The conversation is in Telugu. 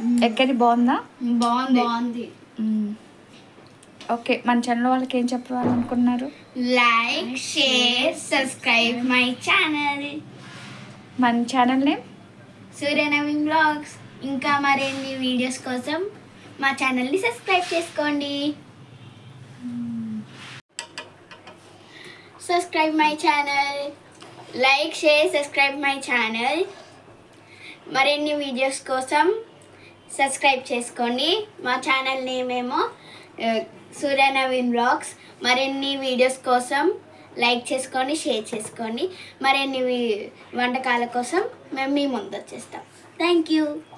ఎక్కడి బాగుందా బాగుంది బాగుంది మ్మ్. ఓకే మన ఛానల్ వాళ్ళకి ఏం చెప్పాలనుకున్నారు like share subscribe my channel మన ఛానల్ నేమ్ సూర్యనవీన్ బ్లాగ్స్ ఇంకా మరిన్ని వీడియోస్ కోసం మా ఛానల్ని సబ్స్క్రైబ్ చేసుకోండి subscribe my channel like share subscribe my channel మరిన్ని వీడియోస్ కోసం సబ్స్క్రైబ్ చేసుకోండి మా ఛానల్ నేమ్ ఏమో సూర్యనవీన్ బ్లాగ్స్ మరిన్ని వీడియోస్ కోసం లైక్ చేసుకోండి షేర్ చేసుకోండి మరిన్ని వి- వంటకాల కోసం మేము మీ ముందు వచ్చేస్తాం థ్యాంక్ యూ